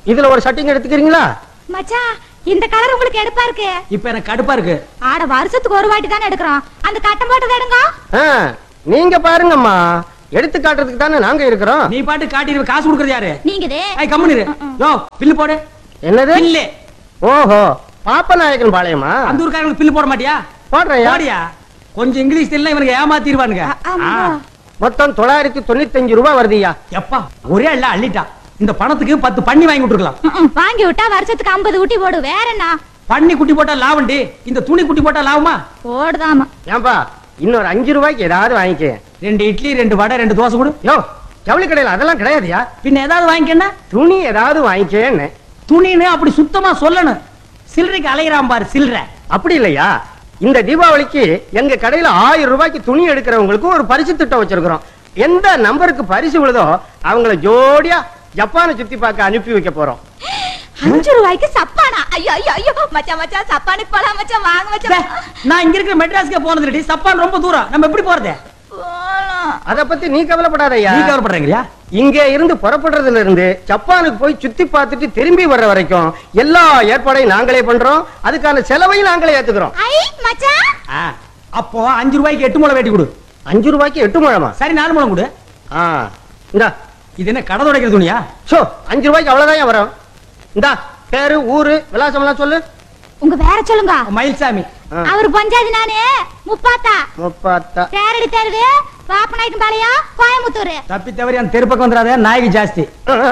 இதுல ஒரு ஷர்ட்டிங் எடுத்துக்கிறீங்களா மச்சான் இந்த கலர் உங்களுக்கு எடுப்பா இருக்கு இப்ப எனக்கு கடுப்பா இருக்கு ஆட வருஷத்துக்கு ஒரு வாட்டி தானே எடுக்கிறோம் அந்த கட்டம் போட்டது எடுங்க ஆ, நீங்க பாருங்கம்மா எடுத்து காட்டுறதுக்கு தானே நாங்க இருக்கிறோம் நீ பாட்டு காட்டிடுவ காசு கொடுக்கறது யாரு நீங்க இது ஐய் கம்முனு இரு. யோ பில்லு போடு என்னது பில்லு ஓஹோ பாப்பநாயக்கன் பாளையமா அந்த ஊருக்காரங்களுக்கு பில்லு போட மாட்டியா போடுறேன் போடியா கொஞ்சம் இங்கிலீஷ் தெரியல இவனுக்கு ஏமாத்திடுவானுங்க அ- ஆமா. ஆ. மொத்தம் தொள்ளாயிரத்தி தொண்ணூத்தஞ்சு ரூபாய் வருதுயா எப்பா ஒரே இல்ல அள்ளிட்டான் இந்த பணத்துக்கு பத்து பண்ணி வாங்கி விட்டுருக்கலாம் ம், ம், வாங்கி விட்டா வருஷத்துக்கு ஐம்பது ஊட்டி போடு வேற என்ன பண்ணி குட்டி போட்டா லாபம்டி இந்த துணி குட்டி போட்டா லாபமா போடுதாமா ஏன்பா இன்னொரு அஞ்சு ரூபாய்க்கு ஏதாவது வாங்கிக்க ரெண்டு இட்லி ரெண்டு வடை ரெண்டு தோசை கொடு யோ ஜவுளி கடையில் அதெல்லாம் கிடையாதுயா பின்ன ஏதாவது வாங்கிக்கன்னா துணி ஏதாவது வாங்கிக்கேன்னு துணின்னு அப்படி சுத்தமா சொல்லணும் சில்லறைக்கு அலையிறான் பாரு சில்லறை அப்படி இல்லையா இந்த தீபாவளிக்கு எங்க கடையில ஆயிரம் ரூபாய்க்கு துணி எடுக்கிறவங்களுக்கு ஒரு பரிசு திட்டம் வச்சிருக்கிறோம் எந்த நம்பருக்கு பரிசு விழுதோ அவங்கள ஜோடியா ஜப்பானை சுத்தி பார்க்க அனுப்பி வைக்க போறோம் அஞ்சு ரூபாய்க்கு சப்பானா ஐயோ ஐயோ ஐயோ மச்சான் மச்சான் சப்பானுக்கு போலாம் மச்சான் வாங்க டே, மச்சான் நான் இங்க இருக்கிற மெட்ராஸ்க்கே போனது இல்லடி சப்பான் ரொம்ப தூரம் நம்ம எப்படி போறது போலாம். அத பத்தி நீ கவலைப்படாதயா நீ கவலைப்படுறீங்கயா இங்க இருந்து புறப்படுறதுல இருந்து ஜப்பானுக்கு போய் சுத்தி பார்த்துட்டு திரும்பி வர்ற வரைக்கும் எல்லா ஏற்பாடையும் நாங்களே பண்றோம் அதுக்கான செலவையும் நாங்களே ஏத்துக்கிறோம் ஐ மச்சான் ஆ, அப்போ அஞ்சு ரூபாய்க்கு எட்டு முளை வெட்டி கொடு அஞ்சு ரூபாய்க்கு எட்டு முழமா சரி நாலு முளம் கொடு ஆ இந்தா இது என்ன கடை துடைக்கிற துணியா சோ அஞ்சு ரூபாய்க்கு அவ்வளவுதான் வரும் இந்தா பேரு ஊரு விலாசம் எல்லாம் சொல்லு உங்க வேற சொல்லுங்க மயில்சாமி ஆ. அவர் பஞ்சாதி நானு முப்பாத்தா முப்பாத்தா தேரடி தெருவு பாப்பநாயக்கம் பாளையம் கோயம்புத்தூர் தப்பி தவறி அந்த தெரு பக்கம் வந்துடாத நாய்க்கு ஜாஸ்தி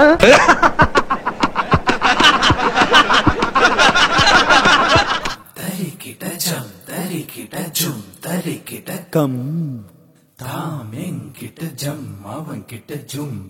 தரிக்கிட்ட ஜம் தரிக்கிட்ட ஜும் தரிக்கிட்ட கம் தாம் என்கிட்ட ஜம் அவன் கிட்ட ஜும்